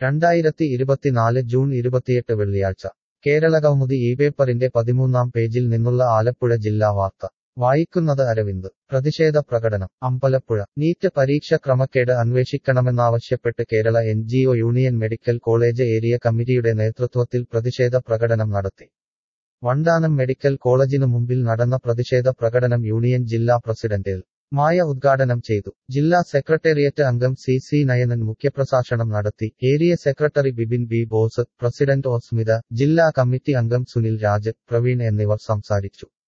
രണ്ടായിരത്തി ഇരുപത്തിനാല് ജൂൺ ഇരുപത്തിയെട്ട് വെള്ളിയാഴ്ച കേരള കൗമുദി ഈ പേപ്പറിന്റെ പതിമൂന്നാം പേജിൽ നിന്നുള്ള ആലപ്പുഴ ജില്ലാ വാർത്ത വായിക്കുന്നത് അരവിന്ദ് പ്രതിഷേധ പ്രകടനം അമ്പലപ്പുഴ നീറ്റ് പരീക്ഷ ക്രമക്കേട് അന്വേഷിക്കണമെന്നാവശ്യപ്പെട്ട് Kerala N G O union medical college area committee നേതൃത്വത്തിൽ പ്രതിഷേധ പ്രകടനം നടത്തി വണ്ടാനം മെഡിക്കൽ കോളേജിനു മുമ്പിൽ നടന്ന പ്രതിഷേധ പ്രകടനം യൂണിയൻ ജില്ലാ പ്രസിഡന്റ് എൽ മായ ഉദ്ഘാടനം ചെയ്തു ജില്ലാ സെക്രട്ടേറിയറ്റ് അംഗം സി സി നയനൻ മുഖ്യപ്രഭാഷണം നടത്തി area secretary Bibin B Bose president O Smitha ജില്ലാ കമ്മിറ്റി അംഗം സുനിൽ രാജ് പ്രവീൺ എന്നിവർ സംസാരിച്ചു